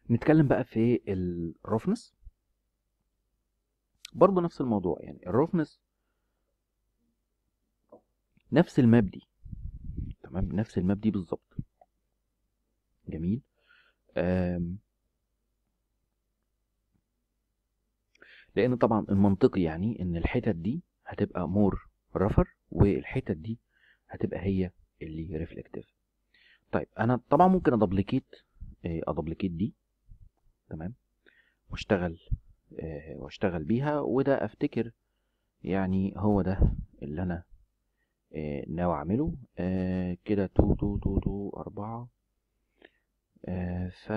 نتكلم بقى في الروفنس برضه نفس الموضوع يعني الروفنس نفس الماب دي تمام نفس الماب دي بالظبط جميل آم، لان طبعا المنطقي يعني ان الحتت دي هتبقى مور رفر والحتت دي هتبقى هي اللي ريفلكتيف طيب انا طبعا ممكن ادبليكيت آه، ادبليكيت دي تمام واشتغل آه، واشتغل بيها وده افتكر يعني هو ده اللي انا آه، ناوي اعمله آه، كده تو تو تو تو اربعة آه، ف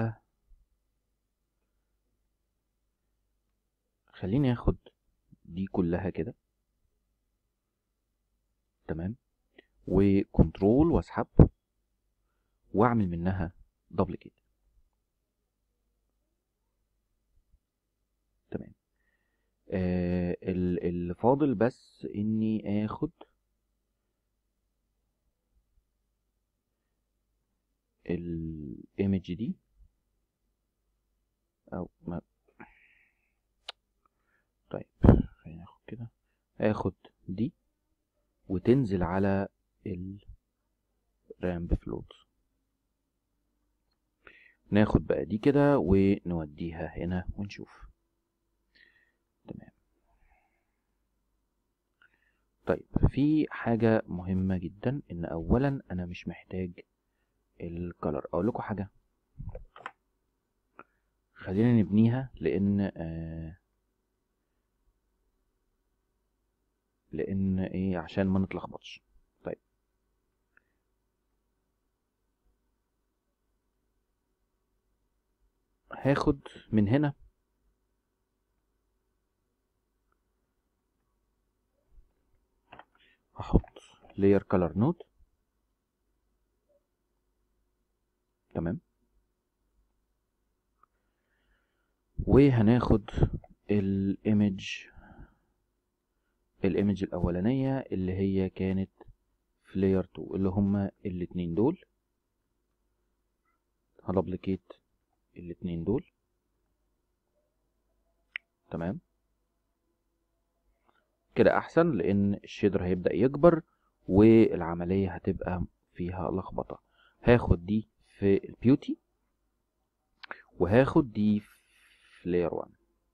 خليني اخد دي كلها كده تمام وكنترول واسحب واعمل منها دبليكيت تمام آه ال- اللي فاضل بس اني اخد الايمج دي او ما طيب خلينا ناخد كده اخد دي وتنزل على الرامب فلوت ناخد بقى دي كده ونوديها هنا ونشوف تمام طيب في حاجة مهمة جدا ان اولا انا مش محتاج الكلر اقول لكم حاجة خلينا نبنيها لان آه لان ايه عشان ما نتلخبطش طيب هاخد من هنا هحط layer color node تمام وهناخد الايمج الايمج الاولانيه اللي هي كانت في layer 2 اللي هما الاتنين دول هدبليكيت الاتنين دول تمام كده احسن لان الشيدر هيبدأ يكبر والعملية هتبقى فيها لخبطة هاخد دي في البيوتي وهاخد دي في layer 1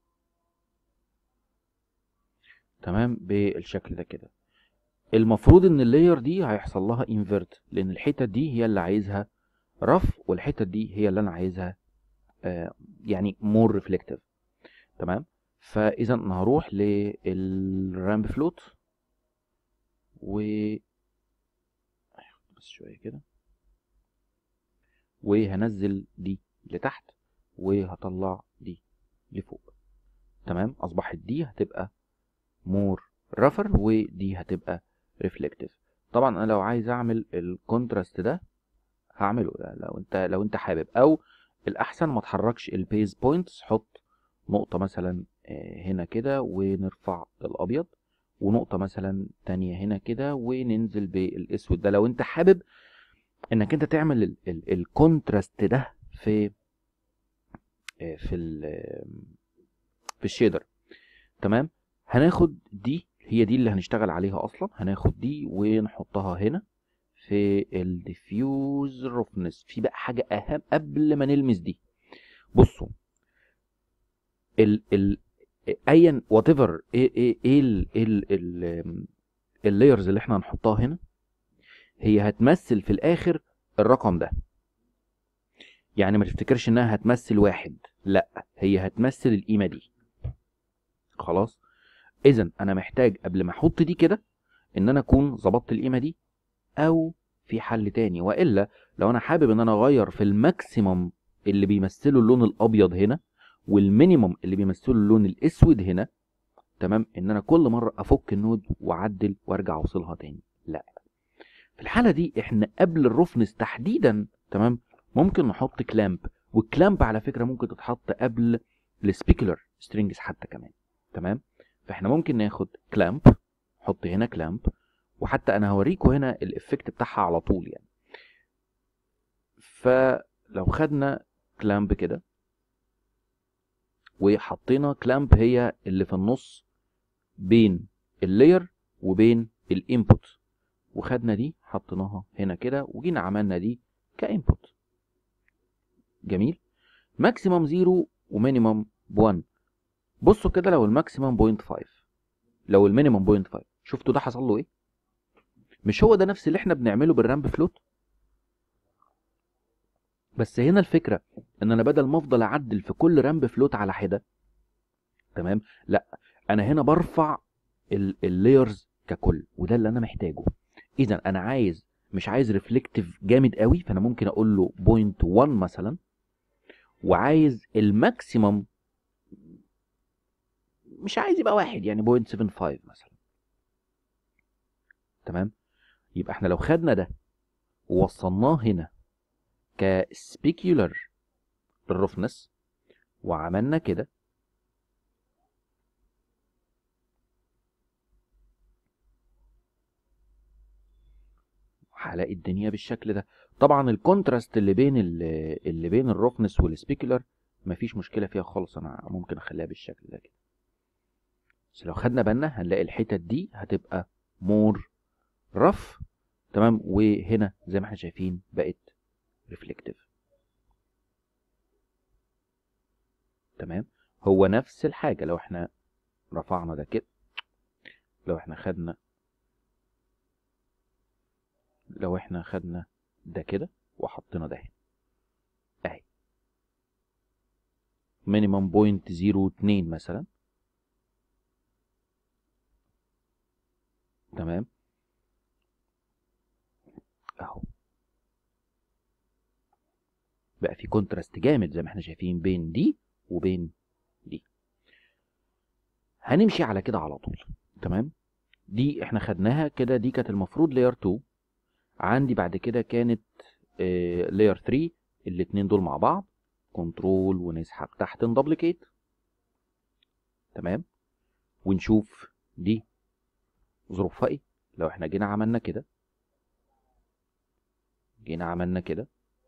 تمام بالشكل ده كده المفروض ان اللاير دي هيحصل لها انفيرت لان الحتت دي هي اللي عايزها رف والحتت دي هي اللي انا عايزها آه يعني مور ريفلكتيف تمام فاذا انا هروح للرامب فلوت و بس شويه كده وهنزل دي لتحت وهطلع دي لفوق تمام اصبحت دي هتبقى مور رفر ودي هتبقى ريفلكتيف طبعا انا لو عايز اعمل الكونتراست ده هعمله ده لو انت لو انت حابب او الاحسن ما تحركش البيز بوينتس حط نقطه مثلا آه، هنا كده ونرفع الابيض ونقطه مثلا تانية هنا كده وننزل بالاسود ده لو انت حابب انك انت تعمل ال- ال- الكونتراست ده في آه، في ال في الشيدر تمام هناخد دي هي دي اللي هنشتغل عليها اصلا هناخد دي ونحطها هنا في الديفيوز روفنس في بقى حاجه اهم قبل ما نلمس دي بصوا ال ال ايا وات ايفر ايه ايه ايه ال ال ال اللايرز اللي احنا هنحطها هنا هي هتمثل في الاخر الرقم ده يعني ما تفتكرش انها هتمثل واحد لا هي هتمثل القيمه دي خلاص اذا انا محتاج قبل ما احط دي كده ان انا اكون ظبطت القيمه دي او في حل تاني والا لو انا حابب ان انا اغير في الماكسيمم اللي بيمثله اللون الابيض هنا والمينيمم اللي بيمثله اللون الاسود هنا تمام ان انا كل مره افك النود واعدل وارجع اوصلها تاني لا في الحاله دي احنا قبل الرفنس تحديدا تمام ممكن نحط كلامب والكلامب على فكره ممكن تتحط قبل السبيكولر سترينجز حتى كمان تمام فاحنا ممكن ناخد كلامب نحط هنا كلامب وحتى انا هوريكم هنا الافكت بتاعها على طول يعني فلو خدنا كلامب كده وحطينا كلامب هي اللي في النص بين اللاير وبين الانبوت وخدنا دي حطيناها هنا كده وجينا عملنا دي كانبوت جميل ماكسيمم 0 ومينيمم 1 بصوا كده لو الماكسيمم بوينت 5 لو المينيمم بوينت 5 شفتوا ده حصل له ايه مش هو ده نفس اللي احنا بنعمله بالرامب فلوت بس هنا الفكره ان انا بدل ما افضل اعدل في كل رامب فلوت على حده تمام لا انا هنا برفع اللايرز ككل وده اللي انا محتاجه اذا انا عايز مش عايز ريفلكتيف جامد قوي فانا ممكن اقول له بوينت 1 مثلا وعايز الماكسيمم مش عايز يبقى واحد يعني بوينت 75 مثلا تمام يبقى احنا لو خدنا ده ووصلناه هنا كسبيكيولر الرفنس وعملنا كده هلاقي الدنيا بالشكل ده طبعا الكونتراست اللي بين اللي بين الرفنس والسبيكولر مفيش مشكله فيها خالص انا ممكن اخليها بالشكل ده كده بس لو خدنا بالنا هنلاقي الحتت دي هتبقى مور رف تمام وهنا زي ما احنا شايفين بقت ريفلكتيف تمام هو نفس الحاجة لو احنا رفعنا ده كده لو احنا خدنا لو احنا خدنا ده كده وحطينا ده هنا اهي مينيمم بوينت زيرو اتنين مثلا تمام اهو بقى في كونتراست جامد زي ما احنا شايفين بين دي وبين دي هنمشي على كده على طول تمام دي احنا خدناها كده دي كانت المفروض لاير 2 عندي بعد كده كانت لاير 3 الاتنين دول مع بعض كنترول ونسحب تحت ندبليكيت تمام ونشوف دي ظروفها ايه لو احنا جينا عملنا كده جينا عملنا كده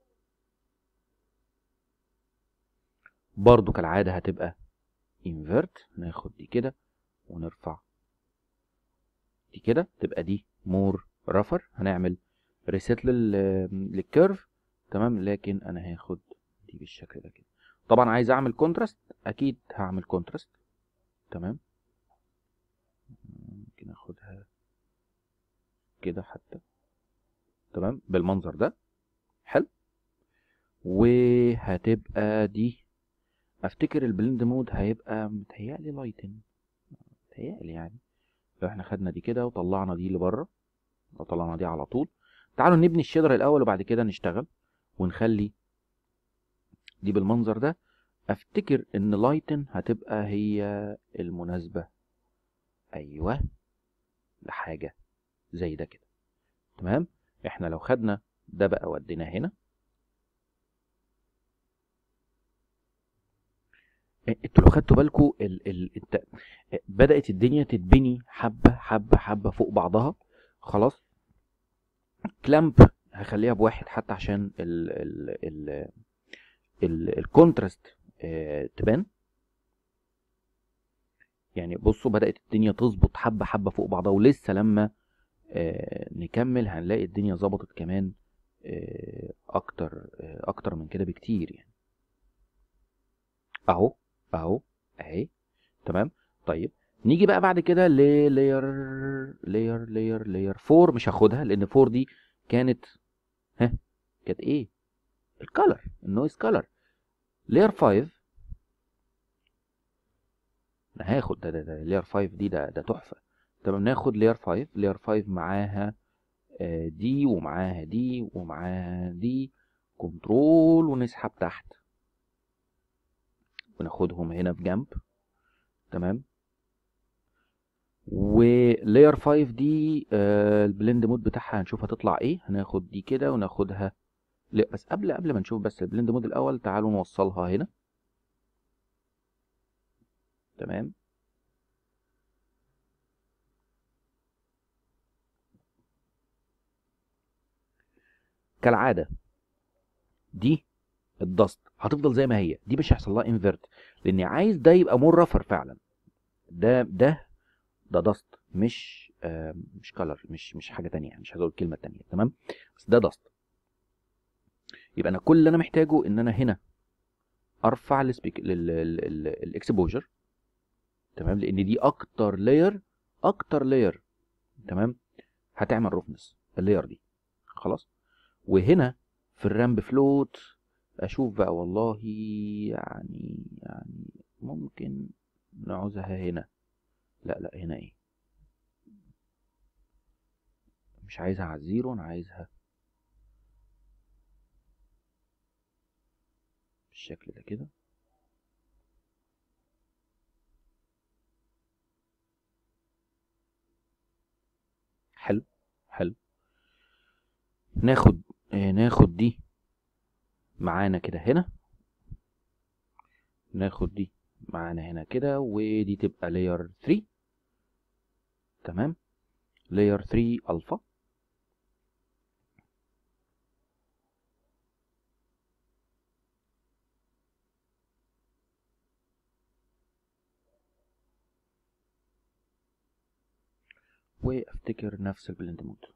برضو كالعادة هتبقى invert ناخد دي كده ونرفع دي كده تبقى دي مور رفر هنعمل ريسيت للكيرف تمام لكن انا هاخد دي بالشكل ده كده طبعا عايز اعمل كونتراست اكيد هعمل كونتراست تمام ممكن اخدها كده حتى تمام بالمنظر ده حلو وهتبقى دي افتكر البلند مود هيبقى متهيألي لايتن متهيألي يعني لو احنا خدنا دي كده وطلعنا دي لبره لو طلعنا دي على طول تعالوا نبني الشجر الاول وبعد كده نشتغل ونخلي دي بالمنظر ده افتكر ان لايتن هتبقى هي المناسبة ايوه لحاجة زي ده كده تمام احنا لو خدنا ده بقى وديناه هنا انتوا لو خدتوا بالكم ال ال الت... بدأت الدنيا تتبني حبة حبة حبة فوق بعضها خلاص كلامب هخليها بواحد حتى عشان ال ال ال ال الكونتراست اه تبان يعني بصوا بدأت الدنيا تظبط حبة حبة فوق بعضها ولسه لما اه نكمل هنلاقي الدنيا ظبطت كمان اه اكتر اكتر من كده بكتير يعني اهو اهو اهي تمام طيب نيجي بقى بعد كده للاير لاير لاير لاير 4 مش هاخدها لان 4 دي كانت ها كانت ايه الكالر النويز كالر لاير 5 انا هاخد ده ده ده لاير 5 دي ده ده تحفه تمام ناخد لاير 5 لاير 5 معاها آه دي ومعاها دي ومعاها دي كنترول ونسحب تحت وناخدهم هنا في جنب تمام ولاير 5 دي آه البلند مود بتاعها هنشوف هتطلع ايه هناخد دي كده وناخدها لا بس قبل قبل ما نشوف بس البلند مود الاول تعالوا نوصلها هنا تمام كالعادة دي الدست هتفضل زي ما هي دي مش هيحصل لها انفيرت لاني عايز ده يبقى مور رفر فعلا ده ده ده دست مش آه مش كلر مش مش حاجه تانية مش عايز اقول الكلمه التانية تمام بس ده دست يبقى انا كل اللي انا محتاجه ان انا هنا ارفع السبيك الاكسبوجر تمام لان دي اكتر لاير اكتر لاير تمام هتعمل روفنس اللاير دي خلاص وهنا في الرامب فلوت اشوف بقى والله يعني يعني ممكن نعوزها هنا لا لا هنا ايه مش عايزها على الزيرو انا عايزها بالشكل ده كده حلو حلو ناخد آه ناخد دي معانا كده هنا ناخد دي معانا هنا كده ودي تبقى layer 3 تمام layer 3 الفا وافتكر نفس البلند مود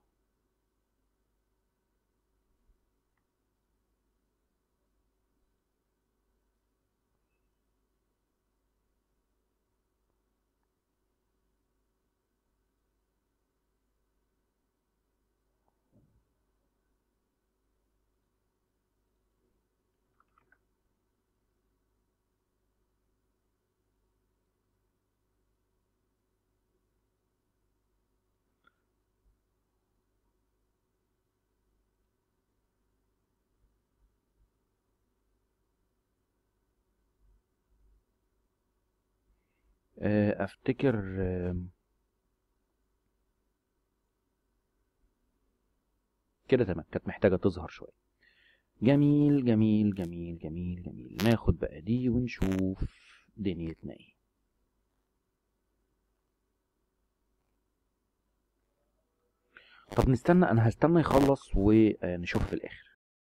افتكر كده تمام كانت محتاجة تظهر شوية جميل جميل جميل جميل جميل ناخد بقى دي ونشوف دنيتنا ايه طب نستنى انا هستنى يخلص ونشوف في الاخر